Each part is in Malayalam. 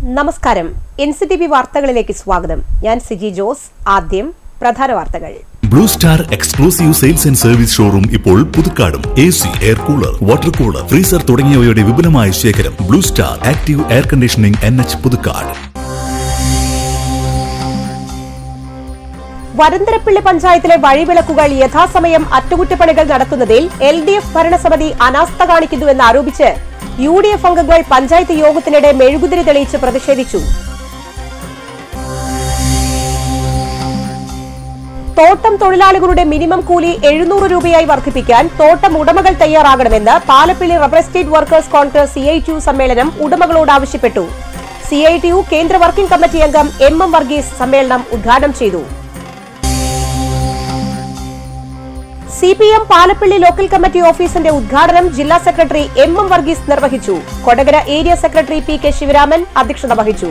നമസ്കാരം എൻ സി ടി വി വാർത്തകളിലേക്ക് സ്വാഗതം ഞാൻ സിജി ജോസ് ആദ്യം പ്രധാന വാർത്തകൾ Blue Star exclusive sales and service showroom ഇപ്പോൾ പുതുക്കാടും A C air cooler water cooler freezer തുടങ്ങിയവയുടെ വിപുലമായ ശേഖരം Blue Star active air conditioning N H Puthukkad Varantharappilly പഞ്ചായത്തിലെ വഴിവിളക്കുകൾ യഥാസമയം അറ്റകുറ്റപ്പണികൾ നടത്തുന്നതിൽ എൽ ഡി എഫ് ഭരണസമിതി അനാസ്ഥ കാണിക്കുന്നുവെന്ന് ആരോപിച്ച് യു ഡി എഫ് അംഗങ്ങൾ പഞ്ചായത്ത് യോഗത്തിനിടെ മെഴുകുതിരി തെളിയിച്ച് പ്രതിഷേധിച്ചു തോട്ടം തൊഴിലാളികളുടെ മിനിമം കൂലി എഴുന്നൂറ് രൂപയായി വർദ്ധിപ്പിക്കാൻ തോട്ടം ഉടമകൾ തയ്യാറാകണമെന്ന് Palappilly rubber estate workers Congress C I T U സമ്മേളനം ഉടമകളോട് ആവശ്യപ്പെട്ടു സി ഐ ടി യു കേന്ദ്ര വർക്കിംഗ് കമ്മിറ്റി അംഗം എം എം വർഗീസ് സമ്മേളനം ഉദ്ഘാടനം ചെയ്തു C P M Palappally local committee ഓഫീസിന്റെ ഉദ്ഘാടനം ജില്ലാ സെക്രട്ടറി എം എം വർഗീസ് നിർവഹിച്ചു Kodakara area secretary P K Sivaraman അധ്യക്ഷത വഹിച്ചു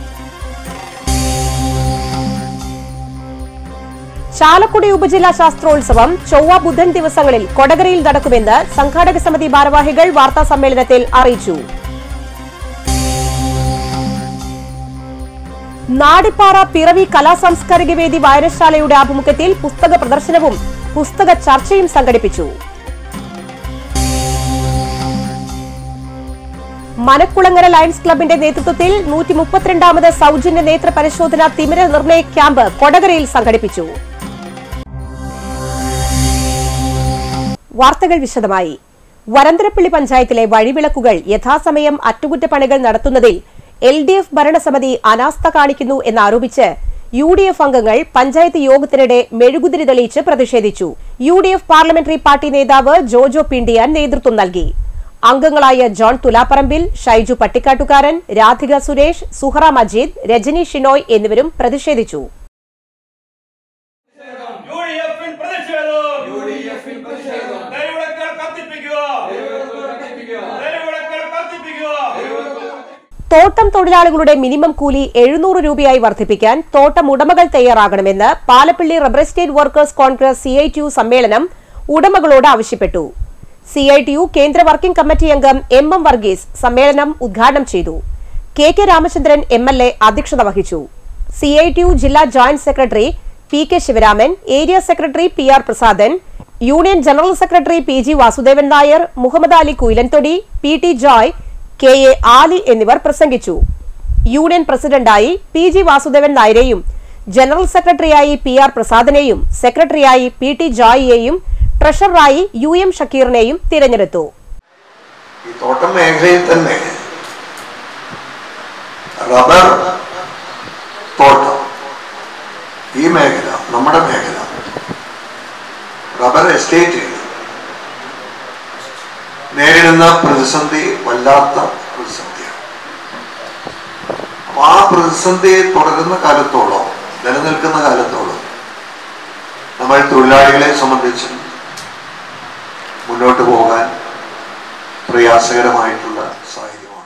ചാലക്കുടി ഉപജില്ലാ ശാസ്ത്രോത്സവം ചൊവ്വ ബുധൻ ദിവസങ്ങളിൽ കൊടകരയിൽ നടക്കുമെന്ന് സംഘാടക സമിതി ഭാരവാഹികൾ വാർത്താ സമ്മേളനത്തിൽ അറിയിച്ചു നാടിപ്പാറ പിറവി കലാസാംസ്കാരിക വേദി വായനശാലയുടെ ആഭിമുഖ്യത്തിൽ പുസ്തക പ്രദർശനവും പുസ്തക ചർച്ചയും സംഘടിപ്പിച്ചു മനക്കുളങ്ങര ലയൺസ് ക്ലബിന്റെ നേതൃത്വത്തിൽ നൂറ്റി മുപ്പത്തിരണ്ടാമത് സൗജന്യ നേത്ര പരിശോധന തിമിര നിർണയ ക്യാമ്പ് കൊടകരയിൽ സംഘടിപ്പിച്ചു വാർത്തകൾ വിശദമായി വരന്തരപ്പള്ളി പഞ്ചായത്തിലെ വഴിവിളക്കുകൾ യഥാസമയം അറ്റകുറ്റപ്പണികൾ നടത്തുന്നതിൽ എൽ ഡി എഫ് ഭരണസമിതി അനാസ്ഥ കാണിക്കുന്നു എന്നാരോപിച്ച് യു ഡി എഫ് അംഗങ്ങൾ പഞ്ചായത്ത് യോഗത്തിനിടെ മെഴുകുതിരി തെളിയിച്ച് പ്രതിഷേധിച്ചു U D F parliamentary party നേതാവ് ജോജോ പിണ്ടിയാൻ നേതൃത്വം നൽകി അംഗങ്ങളായ ജോൺ തുലാപ്പറമ്പിൽ ഷൈജു പട്ടിക്കാട്ടുകാരൻ രാധിക സുരേഷ് സുഹറ മജീദ് രജനി ഷിനോയ് എന്നിവരും പ്രതിഷേധിച്ചു യു ഡി എഫിൽ പ്രതിഷേധം യു ഡി എഫിൽ പ്രതിഷേധം തെരുവിളക്കൽ കത്തിപ്പിക്കുക തെരുവിളക്കൽ കത്തിപ്പിക്കുക തോട്ടം തൊഴിലാളികളുടെ മിനിമം കൂലി എഴുന്നൂറ് രൂപയായി വർദ്ധിപ്പിക്കാൻ തോട്ടം ഉടമകൾ തയ്യാറാകണമെന്ന് Palappally rubber estate workers Congress C I T U സമ്മേളനം ഉടമകളോട് ആവശ്യപ്പെട്ടു സി ഐ ടി യു കേന്ദ്ര വർക്കിംഗ് കമ്മിറ്റി അംഗം എം എം വർഗീസ് സമ്മേളനം ഉദ്ഘാടനം ചെയ്തു K K Ramachandran M L A അധ്യക്ഷത വഹിച്ചു സി ഐ ടി യു ജില്ലാ joint secretary P K Sivaraman area secretary P R Prasadan union general secretary P G Vasudevan Nair Muhammad Ali Kuyilanthodi P T Joy K A Ali എന്നിവർ പ്രസംഗിച്ചു യൂണിയൻ പ്രസിഡന്റായി പി ജി വാസുദേവൻ നായരെയും ജനറൽ സെക്രട്ടറിയായി പി ആർ പ്രസാദിനെയും സെക്രട്ടറിയായി പി ടി ജോയിയെയും ട്രഷററായി യു എം ഷക്കീറിനെയും തിരഞ്ഞെടുത്തു ഈ തോട്ടം മേഖലയിൽ തന്നെ റബ്ബർ തോട്ടം ഈ മേഖല നമ്മുടെ മേഖല റബ്ബർ എസ്റ്റേറ്റ് നേരിടുന്ന പ്രതിസന്ധി വല്ലാത്ത പ്രതിസന്ധിയാണ് അപ്പൊ ആ പ്രതിസന്ധി തുടരുന്ന കാലത്തോളം നിലനിൽക്കുന്ന കാലത്തോളം നമ്മൾ തൊഴിലാളികളെ സംബന്ധിച്ചും മുന്നോട്ട് പോകാൻ പ്രയാസകരമായിട്ടുള്ള സാഹചര്യമാണ്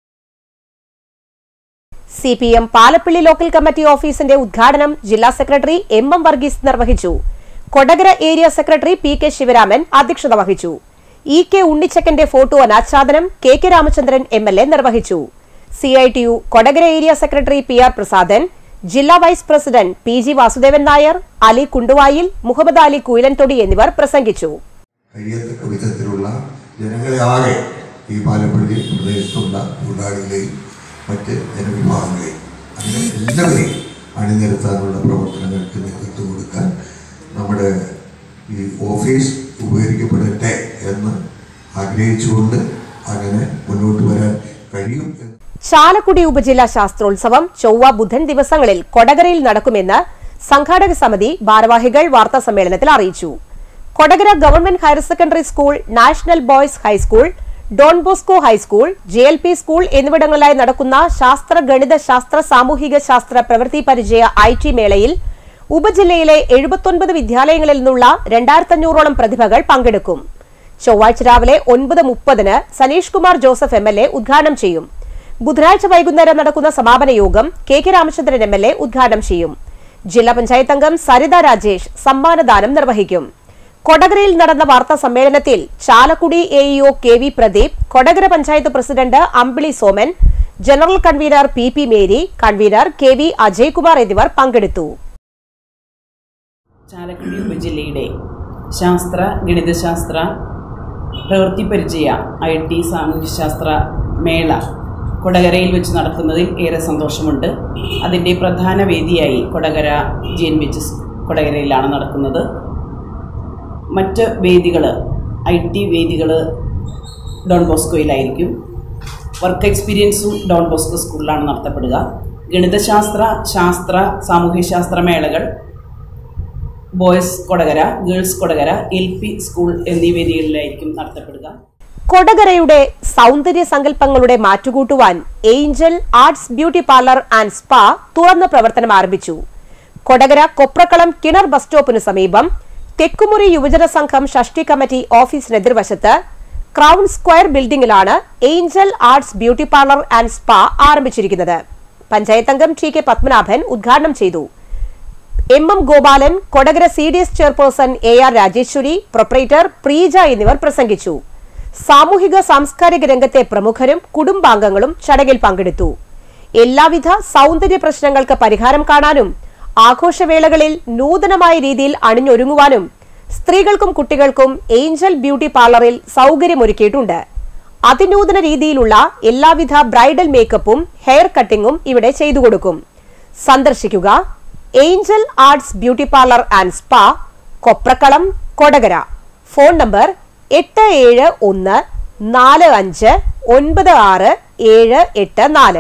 C P M Palappally local committee ഓഫീസിന്റെ ഉദ്ഘാടനം ജില്ലാ സെക്രട്ടറി എം എം വർഗീസ് നിർവഹിച്ചു Kodakara area secretary P K Sivaraman അധ്യക്ഷത വഹിച്ചു ഇ കെ ഉണ്ണിച്ചക്കന്റെ ഫോട്ടോ അനാച്ഛാദനം K K Ramachandran M L A നിർവഹിച്ചു C I T U Kodakara area secretary P R Prasadan ജില്ലാ vice president P G Vasudevan Nair Ali Kunduvayil Muhammad Ali Kuyilanthodi എന്നിവർ പ്രസംഗിച്ചു കഴിയത്തക്ക വിധത്തിലുള്ള ജനങ്ങളെ ആകെ ഈ പാലപ്പള്ളി പ്രദേശത്തുള്ള തൊഴിലാളികളെയും മറ്റ് ജനവിഭാഗങ്ങളെയും അങ്ങനെ എല്ലാവരെയും അണിനിരത്താനുള്ള പ്രവർത്തനങ്ങൾക്ക് നേതൃത്വം കൊടുക്കാൻ നമ്മുടെ ഈ ഓഫീസ് ഉപകരിക്കപ്പെടട്ടെ എന്ന് ആഗ്രഹിച്ചുകൊണ്ട് അങ്ങനെ മുന്നോട്ട് വരാൻ കഴിയും എന്ന് ചാലക്കുടി ഉപജില്ലാ ശാസ്ത്രോത്സവം ചൊവ്വ ബുധൻ ദിവസങ്ങളിൽ കൊടകരയിൽ നടക്കുമെന്ന് സംഘാടക സമിതി ഭാരവാഹികൾ വാർത്താ സമ്മേളനത്തിൽ അറിയിച്ചു Kodakara government higher secondary school national boys high school Don Bosco high school J L P school എന്നിവിടങ്ങളിലായി നടക്കുന്ന ശാസ്ത്ര ഗണിത ശാസ്ത്ര സാമൂഹിക ശാസ്ത്ര പ്രവൃത്തി പരിചയ ഐ ടി മേളയിൽ ഉപജില്ലയിലെ എഴുപത്തൊൻപത് വിദ്യാലയങ്ങളിൽ നിന്നുള്ള രണ്ടായിരത്തഞ്ഞൂറോളം പ്രതിഭകൾ പങ്കെടുക്കും ചൊവ്വാഴ്ച രാവിലെ ഒൻപത് മുപ്പതിന് Saneesh Kumar Joseph M L A ഉദ്ഘാടനം ചെയ്യും ബുധനാഴ്ച വൈകുന്നേരം നടക്കുന്ന സമാപന യോഗം K K Ramachandran M L A ഉദ്ഘാടനം ചെയ്യും ജില്ലാ പഞ്ചായത്ത് അംഗം സരിത രാജേഷ് സമ്മാനദാനം നിർവഹിക്കും കൊടകരയിൽ നടന്ന വാർത്താ സമ്മേളനത്തിൽ Chalakudy AEO K V Pradeep Kodakara panchayat president Ambili Soman general convener P P Mary convener K V Ajaykumar എന്നിവർ പങ്കെടുത്തു ചാലക്കുടി ഉപജില്ലയുടെ ശാസ്ത്ര ഗണിതശാസ്ത്ര പ്രവൃത്തി പരിചയ ഐ ടി സാമൂഹ്യശാസ്ത്ര മേള കൊടകരയിൽ വെച്ച് നടക്കുന്നതിൽ ഏറെ സന്തോഷമുണ്ട് അതിൻ്റെ പ്രധാന വേദിയായി Kodakara G N B H S കൊടകരയിലാണ് നടക്കുന്നത് മറ്റ് വേദികൾ ഐ ടി വേദികൾ ഡോൺ ബോസ്കോയിലായിരിക്കും വർക്ക് എക്സ്പീരിയൻസും ഡോൺ ബോസ്കോ സ്കൂളിലാണ് നടത്തപ്പെടുക ഗണിതശാസ്ത്ര ശാസ്ത്ര സാമൂഹ്യശാസ്ത്ര മേളകൾ boys Kodakara girls Kodakara L P school എന്നീ വേദികളിലായിരിക്കും നടത്തപ്പെടുക കൊടകരയുടെ സൗന്ദര്യ സങ്കല്പങ്ങളുടെ മാറ്റുകൂട്ടുവാൻ Angel Arts beauty parlour and spa തുറന്ന പ്രവർത്തനം ആരംഭിച്ചു കൊടകര കൊപ്രക്കളം കിണർ ബസ് സ്റ്റോപ്പിന് സമീപം തെക്കുമുറി യുവജന സംഘം ഷഷ്ടി കമ്മിറ്റി ഓഫീസിന് എതിർവശത്ത് ക്രൗൺ സ്ക്വയർ ബിൽഡിംഗിലാണ് Angel Arts beauty parlour and spa ആരംഭിച്ചിരിക്കുന്നത് പഞ്ചായത്ത് അംഗം ടി കെ പത്മനാഭൻ ഉദ്ഘാടനം ചെയ്തു M M Gopalan Kodakara C D S chairperson A R Rajeswari proprietor Preeja എന്നിവർ പ്രസംഗിച്ചു സാമൂഹിക സാംസ്കാരിക രംഗത്തെ പ്രമുഖരും കുടുംബാംഗങ്ങളും ചടങ്ങിൽ പങ്കെടുത്തു എല്ലാവിധ സൗന്ദര്യ പ്രശ്നങ്ങൾക്ക് പരിഹാരം കാണാനും ആഘോഷവേളകളിൽ നൂതനമായ രീതിയിൽ അണിഞ്ഞൊരുങ്ങുവാനും സ്ത്രീകൾക്കും കുട്ടികൾക്കും ഏഞ്ചൽ ബ്യൂട്ടി പാർലറിൽ സൗകര്യമൊരുക്കിയിട്ടുണ്ട് അതിനൂതന രീതിയിലുള്ള എല്ലാവിധ ബ്രൈഡൽ മേക്കപ്പും ഹെയർ കട്ടിങ്ങും ഇവിടെ ചെയ്തു കൊടുക്കും സന്ദർശിക്കുക Angel Arts beauty parlour and spa Koprakkalam Kodakara phone number എട്ട് ഏഴ് ഒന്ന് നാല് അഞ്ച് ഒൻപത് ആറ് ഏഴ് എട്ട് നാല്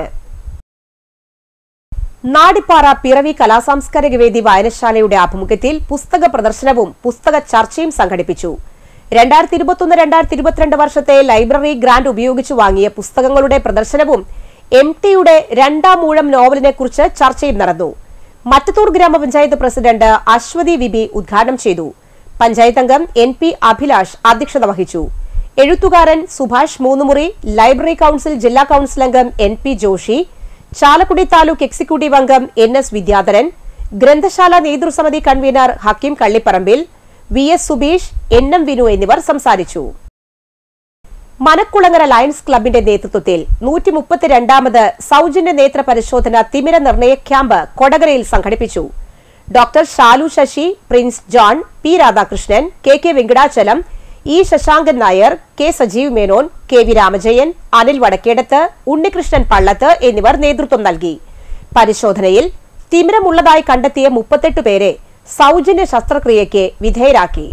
നാടിപ്പാറ പിറവി കലാസാംസ്കാരിക വേദി വായനശാലയുടെ ആഭിമുഖ്യത്തിൽ പുസ്തക പ്രദർശനവും പുസ്തക ചർച്ചയും സംഘടിപ്പിച്ചു രണ്ടായിരത്തി ഇരുപത്തൊന്ന് രണ്ടായിരത്തി ഇരുപത്തിരണ്ട് വർഷത്തെ ലൈബ്രറി ഗ്രാന്റ് ഉപയോഗിച്ച് വാങ്ങിയ പുസ്തകങ്ങളുടെ പ്രദർശനവും എം ടിയുടെ രണ്ടാം മൂഴം നോവലിനെ കുറിച്ച് ചർച്ചയും നടന്നു മറ്റത്തൂർ ഗ്രാമപഞ്ചായത്ത് പ്രസിഡന്റ് അശ്വതി വിബി ഉദ്ഘാടനം ചെയ്തു പഞ്ചായത്ത് അംഗം എൻ പി അഭിലാഷ് അധ്യക്ഷത വഹിച്ചു എഴുത്തുകാരൻ സുഭാഷ് മൂന്നുമുറി ലൈബ്രറി കൌൺസിൽ ജില്ലാ കൌൺസിൽ അംഗം N P Joshy Chalakudy taluk executive അംഗം എൻ എസ് വിദ്യാധരൻ ഗ്രന്ഥശാല നേതൃസമിതി convener Hakkim Kallipparambil V S Subeesh N M Vinu എന്നിവർ സംസാരിച്ചു മനക്കുളങ്ങര ലയൺസ് ക്ലബിന്റെ നേതൃത്വത്തിൽ നൂറ്റി മുപ്പത്തിരണ്ടാമത് സൗജന്യ നേത്ര പരിശോധന തിമിര നിർണയ ക്യാമ്പ് കൊടകരയിൽ സംഘടിപ്പിച്ചു doctor Shalu Sasi Prince John P Radhakrishnan K K Venkatachalam E Sasankan Nair K Sajeev Menon K V Ramajayan Anil Vadakkedathu Unnikrishnan Pallath എന്നിവർ നേതൃത്വം നൽകി പരിശോധനയിൽ തിമിരമുള്ളതായി കണ്ടെത്തിയ മുപ്പത്തെട്ട് പേരെ സൗജന്യ ശസ്ത്രക്രിയയ്ക്ക് വിധേയരാക്കി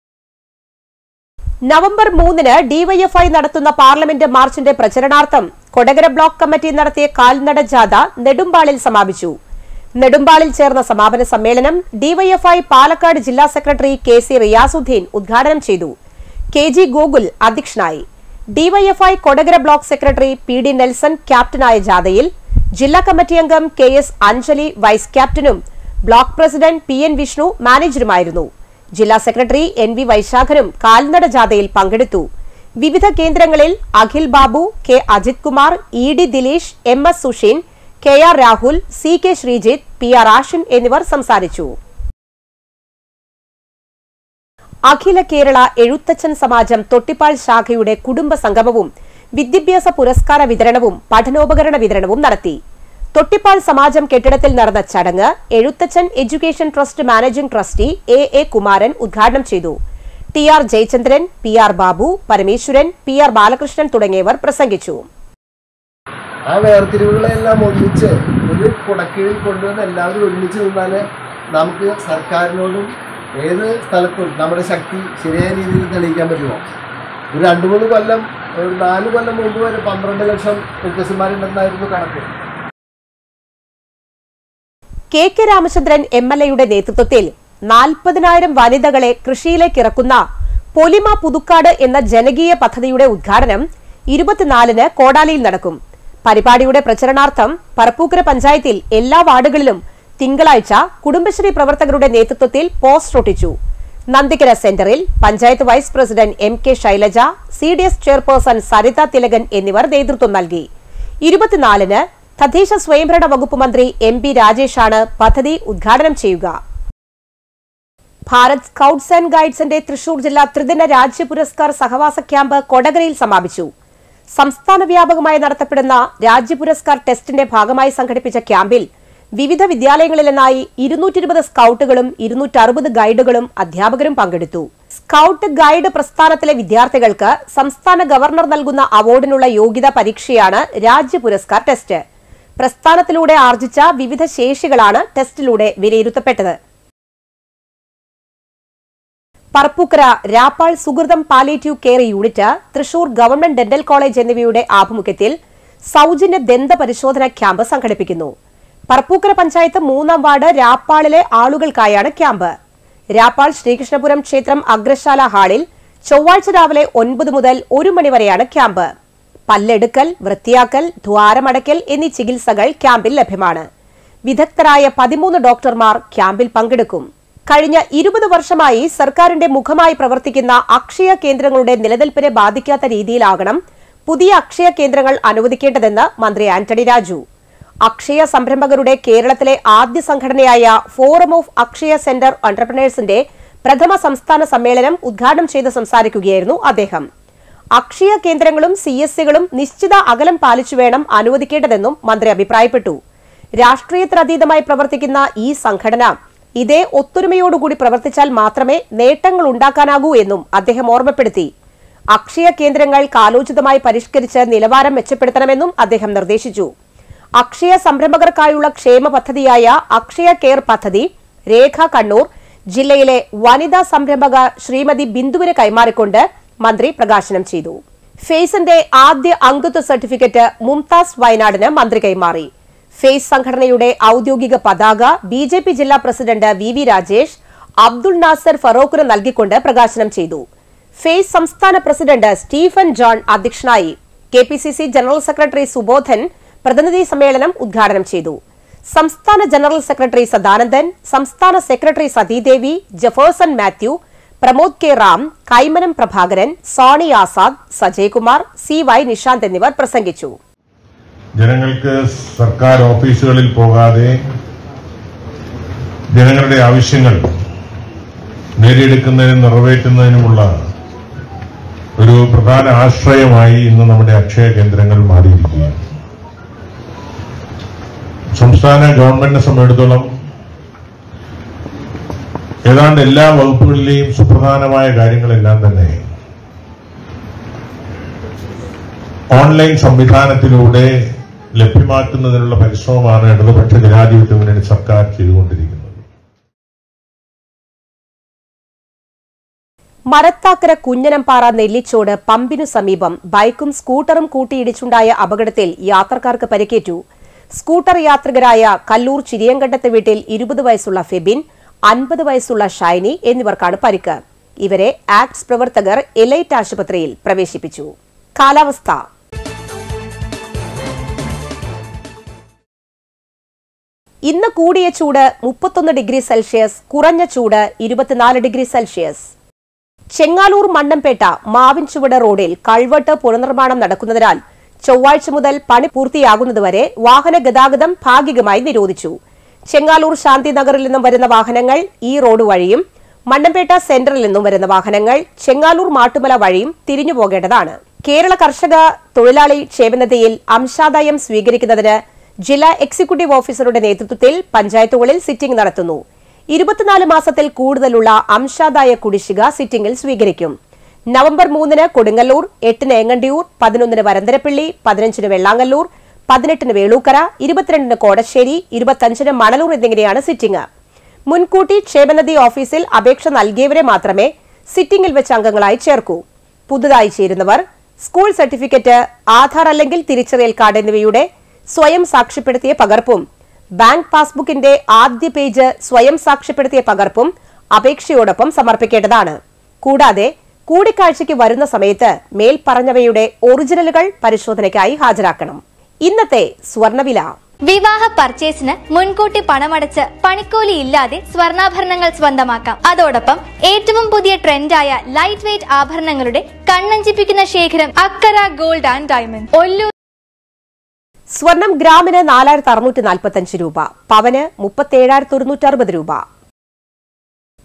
നവംബർ മൂന്നിന് ഡിവൈഎഫ്ഐ നടത്തുന്ന പാർലമെന്റ് മാർച്ചിന്റെ പ്രചരണാർത്ഥം കൊടകര ബ്ലോക്ക് കമ്മിറ്റി നടത്തിയ കാൽനട ജാഥ നെടുമ്പാളിൽ സമാപിച്ചു നെടുമ്പാളിൽ ചേർന്ന സമാപന സമ്മേളനം ഡിവൈഎഫ്ഐ പാലക്കാട് ജില്ലാ സെക്രട്ടറി കെ സി റിയാസുദ്ദീൻ ഉദ്ഘാടനം ചെയ്തു കെ ജി ഗോകുൽ അധ്യക്ഷനായി DYFI Kodakara block secretary P D Nelson ക്യാപ്റ്റനായ ജാഥയിൽ ജില്ലാ കമ്മിറ്റി അംഗം കെ എസ് അഞ്ജലി വൈസ് ക്യാപ്റ്റനും block president P N Vishnu മാനേജറുമായിരുന്നു ജില്ലാ സെക്രട്ടറി എൻ വി വൈശാഖനും കാൽനട ജാഥയിൽ പങ്കെടുത്തു വിവിധ കേന്ദ്രങ്ങളിൽ Akhil Babu K Ajith Kumar E D Dileesh M S Susheen K R Rahul C K Sreejith P R Ashim എന്നിവർ സംസാരിച്ചു അഖില കേരള എഴുത്തച്ഛൻ സമാജം തൊട്ടിപ്പാൾ ശാഖയുടെ കുടുംബ സംഗമവും വിദ്യാഭ്യാസ പുരസ്കാര വിതരണവും പഠനോപകരണ വിതരണവും നടത്തി തൊട്ടിപ്പാൾ സമാജം കെട്ടിടത്തിൽ നടന്ന ചടങ്ങ് Ezhuthachan education trust managing trustee A A Kumaran ഉദ്ഘാടനം ചെയ്തു T R Jayachandran P R Babu Parameswaran P R Balakrishnan തുടങ്ങിയവർ പ്രസംഗിച്ചു ആ വേർതിരിവുകളെല്ലാം ഒന്നിച്ച് ഒരു കുടക്കീഴിൽ കൊണ്ടുവന്ന് എല്ലാവരും ഒരുമിച്ച് നിന്നാൽ നമുക്ക് സർക്കാരിനോടും ഏത് സ്ഥലത്തും നമ്മുടെ ശക്തി ശരിയായ രീതിയിൽ തെളിയിക്കാൻ പറ്റുമോ ഒരു രണ്ട് മൂന്ന് കൊല്ലം ഒരു നാല് കൊല്ലം മുമ്പ് വരെ പന്ത്രണ്ട് ലക്ഷം വ്യത്യസ്തന്മാരുണ്ടെന്നായിരുന്നു കണക്ക് K K Ramachandran M L എയുടെ നേതൃത്വത്തിൽ നാൽപ്പതിനായിരം വനിതകളെ കൃഷിയിലേക്ക് ഇറക്കുന്ന പൊലിമ പുതുക്കാട് എന്ന ജനകീയ പദ്ധതിയുടെ ഉദ്ഘാടനം ഇരുപത്തിനാലിന് കോടാലിയിൽ നടക്കും പരിപാടിയുടെ പ്രചരണാർത്ഥം പറപ്പൂക്കര പഞ്ചായത്തിൽ എല്ലാ വാർഡുകളിലും തിങ്കളാഴ്ച കുടുംബശ്രീ പ്രവർത്തകരുടെ നേതൃത്വത്തിൽ പോസ്റ്റർ ഒട്ടിച്ചു നന്ദിക്കര സെന്ററിൽ panchayat vice president M K Shailaja C D S chairperson Saritha Thilakan എന്നിവർ നേതൃത്വം നൽകി ഇരുപത്തിനാലിന് തദ്ദേശ സ്വയംഭരണ വകുപ്പ് മന്ത്രി എം പി രാജേഷാണ് പദ്ധതി ഉദ്ഘാടനം ചെയ്യുക ഭാരത് സ്കൌട്ട്സ് ആൻഡ് ഗൈഡ്സിന്റെ തൃശൂർ ജില്ലാ ത്രിദിന രാജ്യ പുരസ്കാർ സഹവാസ ക്യാമ്പ് കൊടകരയിൽ സമാപിച്ചു സംസ്ഥാന വ്യാപകമായി നടത്തപ്പെടുന്ന രാജ്യ പുരസ്കാർ ടെസ്റ്റിന്റെ ഭാഗമായി സംഘടിപ്പിച്ച ക്യാമ്പിൽ വിവിധ വിദ്യാലയങ്ങളിൽ നിന്നായി ഇരുന്നൂറ്റി ഇരുപത് സ്കൌട്ടുകളും ഇരുന്നൂറ്ററുപത് ഗൈഡുകളും അധ്യാപകരും പങ്കെടുത്തു സ്കൌട്ട് ഗൈഡ് പ്രസ്ഥാനത്തിലെ വിദ്യാർത്ഥികൾക്ക് സംസ്ഥാന ഗവർണർ നൽകുന്ന അവാർഡിനുള്ള യോഗ്യതാ പരീക്ഷയാണ് രാജ്യ പുരസ്കാർ ടെസ്റ്റ് പ്രസ്ഥാനത്തിലൂടെ ആർജിച്ച വിവിധ ശേഷികളാണ് ടെസ്റ്റിലൂടെ വിലയിരുത്തപ്പെട്ടത് Parappukkara Rappal Suhrutham palliative care unit Thrissur government dental college എന്നിവയുടെ ആഭിമുഖ്യത്തിൽ സൌജന്യ ദന്ത പരിശോധന ക്യാമ്പ് സംഘടിപ്പിക്കുന്നു പറപ്പൂക്കര പഞ്ചായത്ത് മൂന്നാം വാർഡ് രാപ്പാളിലെ ആളുകൾക്കായാണ് ക്യാമ്പ് രാപ്പാൾ ശ്രീകൃഷ്ണപുരം ക്ഷേത്രം അഗ്രശാല ഹാളിൽ ചൊവ്വാഴ്ച രാവിലെ ഒൻപത് മുതൽ ഒരു മണിവരെയാണ് ക്യാമ്പ് പല്ലെടുക്കൽ വൃത്തിയാക്കൽ ദ്വാരമടയ്ക്കൽ എന്നീ ചികിത്സകൾ ക്യാമ്പിൽ ലഭ്യമാണ് വിദഗ്ധരായ പതിമൂന്ന് ഡോക്ടർമാർ ക്യാമ്പിൽ പങ്കെടുക്കും കഴിഞ്ഞ ഇരുപത് വർഷമായി സർക്കാരിന്റെ മുഖമായി പ്രവർത്തിക്കുന്ന അക്ഷയ കേന്ദ്രങ്ങളുടെ നിലനിൽപ്പിനെ ബാധിക്കാത്ത രീതിയിലാകണം പുതിയ അക്ഷയ കേന്ദ്രങ്ങൾ അനുവദിക്കേണ്ടതെന്ന് മന്ത്രി ആന്റണി രാജു അക്ഷയ സംരംഭകരുടെ കേരളത്തിലെ ആദ്യ സംഘടനയായ ഫോറം ഓഫ് അക്ഷയ സെന്റർ എന്റർപ്രണേഴ്സിന്റെ പ്രഥമ സംസ്ഥാന സമ്മേളനം ഉദ്ഘാടനം ചെയ്ത് സംസാരിക്കുകയായിരുന്നു അദ്ദേഹം അക്ഷയ കേന്ദ്രങ്ങളും സി എസ് സികളും നിശ്ചിത അകലം പാലിച്ചു വേണം അനുവദിക്കേണ്ടതെന്നും മന്ത്രി അഭിപ്രായപ്പെട്ടു രാഷ്ട്രീയത്തിനതീതമായി പ്രവർത്തിക്കുന്ന ഈ സംഘടന ഇതേ ഒത്തൊരുമയോടുകൂടി പ്രവർത്തിച്ചാൽ മാത്രമേ നേട്ടങ്ങൾ ഉണ്ടാക്കാനാകൂ എന്നും അദ്ദേഹം ഓർമ്മപ്പെടുത്തി അക്ഷയ കേന്ദ്രങ്ങൾ കാലോചിതമായി പരിഷ്കരിച്ച് നിലവാരം മെച്ചപ്പെടുത്തണമെന്നും അദ്ദേഹം നിർദ്ദേശിച്ചു അക്ഷയ സംരംഭകർക്കായുള്ള ക്ഷേമ പദ്ധതിയായ അക്ഷയ കെയർ പദ്ധതി രേഖ കണ്ണൂർ ജില്ലയിലെ വനിതാ സംരംഭക ശ്രീമതി ബിന്ദുവിന് കൈമാറിക്കൊണ്ട് മന്ത്രി പ്രകാശനം ചെയ്തു ഫേസിന്റെ ആദ്യ അംഗത്വ സർട്ടിഫിക്കറ്റ് മുംതാസ് വയനാടിന് മന്ത്രി കൈമാറി ഫേസ് സംഘടനയുടെ ഔദ്യോഗിക പതാക ബി ജെ പി ജില്ലാ president V V Rajesh Abdul Nasar ഫറോക്കിന് നൽകിക്കൊണ്ട് പ്രകാശനം ചെയ്തു ഫേസ് സംസ്ഥാന പ്രസിഡന്റ് സ്റ്റീഫൻ ജോൺ അധ്യക്ഷനായി K P C C general secretary Subodhan പ്രതിനിധി സമ്മേളനം ഉദ്ഘാടനം ചെയ്തു സംസ്ഥാന ജനറൽ സെക്രട്ടറി സദാനന്ദൻ സംസ്ഥാന secretary Sathidevi Jefferson Mathew Pramod K Ram Kaimanam Prabhakaran Soni Azad Sajaykumar C Y Nishanth എന്നിവർ പ്രസംഗിച്ചു ജനങ്ങൾക്ക് സർക്കാർ ഓഫീസുകളിൽ പോകാതെ ജനങ്ങളുടെ ആവശ്യങ്ങൾ നേടിയെടുക്കുന്നതിനും നിറവേറ്റുന്നതിനുമുള്ള ഒരു പ്രധാന ആശ്രയമായി ഇന്ന് നമ്മുടെ അക്ഷയ കേന്ദ്രങ്ങൾ മാറിയിരിക്കുകയാണ് സംസ്ഥാന ഗവൺമെന്റിനെ സംബന്ധിച്ചിടത്തോളം ഏതാണ്ട് എല്ലാ വകുപ്പുകളിലെയും സുപ്രധാനമായ കാര്യങ്ങളെല്ലാം തന്നെ ഓൺലൈൻ സംവിധാനത്തിലൂടെ ലഭ്യമാക്കുന്നതിനുള്ള പരിശ്രമമാണ് ഇടതുപക്ഷ ജനാധിപത്യ മുന്നണി സർക്കാർ ചെയ്തുകൊണ്ടിരിക്കുന്നത് മരത്താക്കര കുഞ്ഞനംപാറ നെല്ലിച്ചോട് പമ്പിനു സമീപം ബൈക്കും സ്കൂട്ടറും കൂട്ടിയിടിച്ചുണ്ടായ അപകടത്തിൽ യാത്രക്കാർക്ക് പരിക്കേറ്റു സ്കൂട്ടർ യാത്രികരായ കല്ലൂർ ചിരിയങ്കണ്ടത്തെ വീട്ടിൽ ഇരുപത് വയസ്സുള്ള ഫെബിൻ അൻപത് വയസ്സുള്ള ഷൈനി എന്നിവർക്കാണ് പരിക്ക് ഇവരെ ആക്ട്സ് പ്രവർത്തകർ എലൈറ്റ് ആശുപത്രിയിൽ പ്രവേശിപ്പിച്ചു കാലാവസ്ഥ ഇന്ന് കൂടിയ ചൂട് മുപ്പത്തൊന്ന് ഡിഗ്രി സെൽഷ്യസ് കുറഞ്ഞ ചൂട് ഇരുപത്തിനാല് ഡിഗ്രി സെൽഷ്യസ് ചെങ്ങാലൂർ മണ്ണമ്പേട്ട മാവിൻചുവട് റോഡിൽ കൾവെട്ട് പുനർനിർമ്മാണം നടക്കുന്നതിനാൽ ചൊവ്വാഴ്ച മുതൽ പണി പൂർത്തിയാകുന്നതുവരെ വാഹന ഗതാഗതം ഭാഗികമായി നിരോധിച്ചു ചെങ്ങാലൂർ ശാന്തിനഗറിൽ നിന്നും വരുന്ന വാഹനങ്ങൾ ഈ റോഡ് വഴിയും മണ്ണമ്പേട്ട സെന്ററിൽ നിന്നും വരുന്ന വാഹനങ്ങൾ ചെങ്ങാലൂർ മാട്ടുമല വഴിയും തിരിഞ്ഞു പോകേണ്ടതാണ് കേരള കർഷക തൊഴിലാളി ക്ഷേമനിധിയിൽ അംശാദായം സ്വീകരിക്കുന്നതിന് ജില്ലാ എക്സിക്യൂട്ടീവ് ഓഫീസറുടെ നേതൃത്വത്തിൽ പഞ്ചായത്തുകളിൽ സിറ്റിംഗ് നടത്തുന്നു ഇരുപത്തിനാല് മാസത്തിൽ കൂടുതലുള്ള അംശാദായ കുടിശ്ശിക സിറ്റിംഗിൽ സ്വീകരിക്കും നവംബർ മൂന്നിന് കൊടുങ്ങല്ലൂർ എട്ടിന് ഏങ്ങണ്ടിയൂർ പതിനൊന്നിന് വരന്തരപ്പള്ളി പതിനഞ്ചിന് വെള്ളാങ്ങല്ലൂർ പതിനെട്ടിന് വേളൂക്കര ഇരുപത്തിരണ്ടിന് കോടശ്ശേരി ഇരുപത്തഞ്ചിന് മണലൂർ എന്നിങ്ങനെയാണ് സിറ്റിംഗ് മുൻകൂട്ടി ക്ഷേമനിധി ഓഫീസിൽ അപേക്ഷ നൽകിയവരെ മാത്രമേ സിറ്റിംഗിൽ വെച്ച് അംഗങ്ങളായി ചേർക്കൂ പുതുതായി ചേരുന്നവർ സ്കൂൾ സർട്ടിഫിക്കറ്റ് ആധാർ അല്ലെങ്കിൽ തിരിച്ചറിയൽ കാർഡ് എന്നിവയുടെ സ്വയം സാക്ഷ്യപ്പെടുത്തിയ പകർപ്പും ബാങ്ക് പാസ്ബുക്കിന്റെ ആദ്യ പേജ് സ്വയം സാക്ഷ്യപ്പെടുത്തിയ പകർപ്പും അപേക്ഷയോടൊപ്പം സമർപ്പിക്കേണ്ടതാണ് കൂടാതെ കൂടിക്കാഴ്ചയ്ക്ക് വരുന്ന സമയത്ത് മേൽപ്പറഞ്ഞവയുടെ ഒറിജിനലുകൾ പരിശോധനയ്ക്കായി ഹാജരാക്കണം ഇന്നത്തെ സ്വർണവില വിവാഹ പർച്ചേസിന് മുൻകൂട്ടി പണമടച്ച് പണിക്കൂലി ഇല്ലാതെ സ്വർണ്ണാഭരണങ്ങൾ സ്വന്തമാക്കാം അതോടൊപ്പം ഏറ്റവും പുതിയ ട്രെൻഡായ ലൈറ്റ് വെയ്റ്റ് ആഭരണങ്ങളുടെ കണ്ണഞ്ചിപ്പിക്കുന്ന ശേഖരം Akkara gold and diamond Ollur സ്വർണം ഗ്രാമിന് നാലായിരത്തി അറുന്നൂറ്റി നാൽപ്പത്തഞ്ച് രൂപ പവന് മുപ്പത്തേഴായിരത്തി ഒരുന്നൂറ്റി അറുപത് രൂപ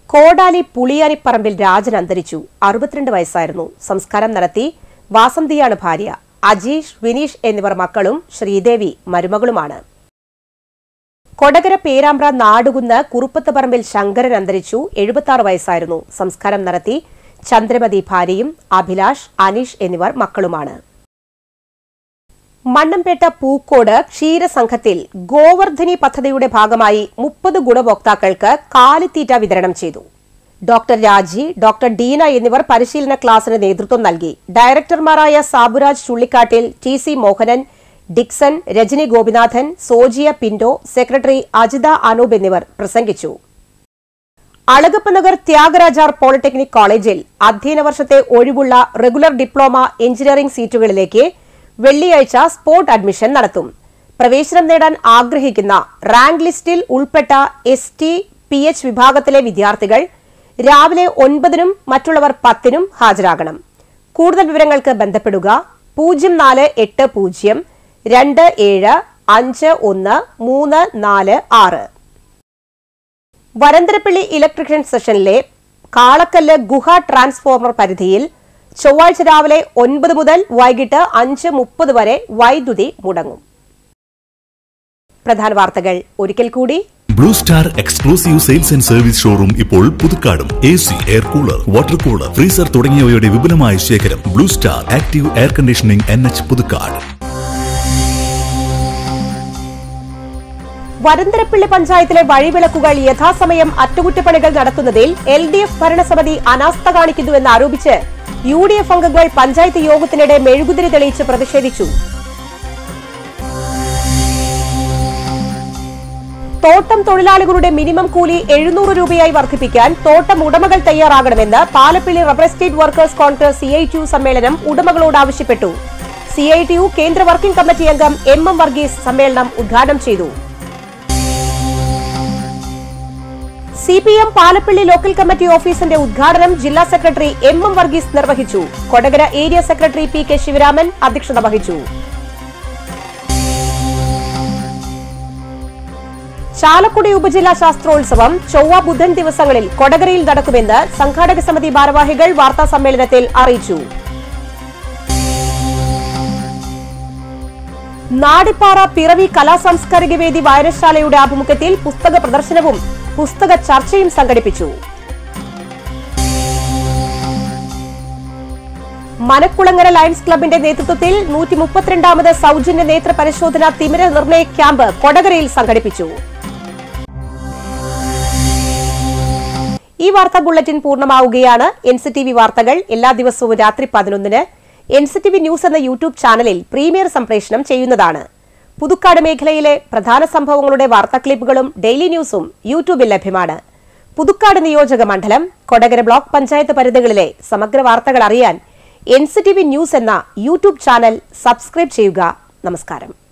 കോടാലി പുളിയാനിപ്പറമ്പിൽ രാജൻ അന്തരിച്ചു അറുപത്തിരണ്ട് വയസ്സായിരുന്നു സംസ്കാരം നടത്തി വാസന്തിയാണ് ഭാര്യ അജീഷ് വിനീഷ് എന്നിവർ മക്കളും ശ്രീദേവി മരുമകളുമാണ് കൊടകര പേരാമ്പ്ര നാടുകുന്ന് കുറുപ്പത്ത് പറമ്പിൽ ശങ്കരൻ അന്തരിച്ചു എഴുപത്തി വയസ്സായിരുന്നു സംസ്കാരം നടത്തി ചന്ദ്രമതി ഭാര്യയും അഭിലാഷ് അനീഷ് എന്നിവർ മക്കളുമാണ് മണ്ണമ്പേട്ട പൂക്കോട് ക്ഷീരസംഘത്തിൽ ഗോവർദ്ധനി പദ്ധതിയുടെ ഭാഗമായി മുപ്പത് ഗുണഭോക്താക്കൾക്ക് കാലിത്തീറ്റ വിതരണം ചെയ്തു ഡോക്ടർ രാജി ഡോക്ടർ ഡീന എന്നിവർ പരിശീലന ക്ലാസിന് നേതൃത്വം നൽകി ഡയറക്ടർമാരായ Saburaj Chullikkattil T C Mohanan Dixon Rajani Gopinathan Sojiya Pinto secretary Ajitha Anoop എന്നിവർ പ്രസംഗിച്ചു അളഗപ്പ നഗർ ത്യാഗരാജാർ പോളിടെക്നിക് കോളേജിൽ അധ്യയന വർഷത്തെ ഒഴിവുള്ള റെഗുലർ ഡിപ്ലോമ എഞ്ചിനീയറിംഗ് സീറ്റുകളിലേക്ക് വെള്ളിയാഴ്ച സ്പോട്ട് അഡ്മിഷൻ നടത്തും പ്രവേശനം നേടാൻ ആഗ്രഹിക്കുന്ന റാങ്ക് ലിസ്റ്റിൽ ഉൾപ്പെട്ട എസ് ടി പി എച്ച് വിഭാഗത്തിലെ വിദ്യാർത്ഥികൾ രാവിലെ ഒൻപതിനും മറ്റുള്ളവർ പത്തിനും ഹാജരാകണം കൂടുതൽ വിവരങ്ങൾക്ക് ബന്ധപ്പെടുക പൂജ്യം നാല് എട്ട് പൂജ്യം രണ്ട് ഏഴ് അഞ്ച് ഒന്ന് മൂന്ന് നാല് ആറ് വരന്തരപ്പള്ളി ഇലക്ട്രിഷ്യൻ സെഷനിലെ കാളക്കല്ല് ഗുഹ ട്രാൻസ്ഫോർമർ പരിധിയിൽ ചൊവ്വാഴ്ച രാവിലെ ഒൻപത് മുതൽ വൈകിട്ട് അഞ്ച് മുപ്പത് വരെ വൈദ്യുതി മുടങ്ങും പ്രധാന വാർത്തകൾ ഒരിക്കൽ കൂടി Blue Star exclusive sales and service showroom ഇപ്പോൾ പുതുക്കാടും A C air cooler water cooler freezer തുടങ്ങിയവയുടെ വിപുലമായ ശേഖരം Blue Star active air conditioning N H Puthukkad Varantharappally പഞ്ചായത്തിലെ വഴിവിളക്കുകൾ യഥാസമയം അറ്റകുറ്റപ്പണികൾ നടത്തുന്നതിൽ എൽ ഡി എഫ് ഭരണസമിതി അനാസ്ഥ കാണിക്കുന്നുവെന്ന് ആരോപിച്ച് യു ഡി എഫ് അംഗങ്ങൾ പഞ്ചായത്ത് യോഗത്തിനിടെ മെഴുകുതിരി തെളിയിച്ച് പ്രതിഷേധിച്ചു തോട്ടം തൊഴിലാളികളുടെ മിനിമം കൂലി എഴുന്നൂറ് രൂപയായി വർദ്ധിപ്പിക്കാൻ തോട്ടം ഉടമകൾ തയ്യാറാകണമെന്ന് Palappilly rubber estate workers Congress C I T U സമ്മേളനം ഉടമകളോട് ആവശ്യപ്പെട്ടു സി ഐ ടി യു കേന്ദ്ര വർക്കിംഗ് കമ്മിറ്റി അംഗം എം എം വർഗീസ് സമ്മേളനം ഉദ്ഘാടനം ചെയ്തു C P M Palappally local committee ഓഫീസിന്റെ ഉദ്ഘാടനം ജില്ലാ സെക്രട്ടറി എം എം വർഗീസ് നിർവഹിച്ചു Kodakara area secretary P K Sivaraman അധ്യക്ഷത വഹിച്ചു ചാലക്കുടി ഉപജില്ലാ ശാസ്ത്രോത്സവം ചൊവ്വ ബുധൻ ദിവസങ്ങളിൽ കൊടകരയിൽ നടക്കുമെന്ന് സംഘാടക സമിതി ഭാരവാഹികൾ വാർത്താ സമ്മേളനത്തിൽ അറിയിച്ചു നാടിപ്പാറ പിറവി കലാസാംസ്കാരിക വേദി വായനശാലയുടെ ആഭിമുഖ്യത്തിൽ പുസ്തക പ്രദർശനവും പുസ്തക ചർച്ചയും സംഘടിപ്പിച്ചു മനക്കുളങ്ങര ലയൺസ് ക്ലബിന്റെ നേതൃത്വത്തിൽ നൂറ്റി മുപ്പത്തിരണ്ടാമത് സൗജന്യ നേത്ര പരിശോധന തിമിര നിർണയ ക്യാമ്പ് കൊടകരയിൽ സംഘടിപ്പിച്ചു ഈ വാർത്താ ബുള്ളറ്റിൻ പൂർണ്ണമാവുകയാണ് എൻ സി ടി വി വാർത്തകൾ എല്ലാ ദിവസവും രാത്രി പതിനൊന്നിന് N C T V news എന്ന യൂട്യൂബ് ചാനലിൽ പ്രീമിയർ സംപ്രേഷണം ചെയ്യുന്നതാണ് പുതുക്കാട് മേഖലയിലെ പ്രധാന സംഭവങ്ങളുടെ വാർത്താ ക്ലിപ്പുകളും ഡെയിലി ന്യൂസും യൂട്യൂബിൽ ലഭ്യമാണ് പുതുക്കാട് നിയോജക മണ്ഡലം കൊടകര ബ്ലോക്ക് പഞ്ചായത്ത് പരിധികളിലെ സമഗ്ര വാർത്തകൾ അറിയാൻ N C T V news എന്ന യൂട്യൂബ് ചാനൽ സബ്സ്ക്രൈബ് ചെയ്യുക നമസ്കാരം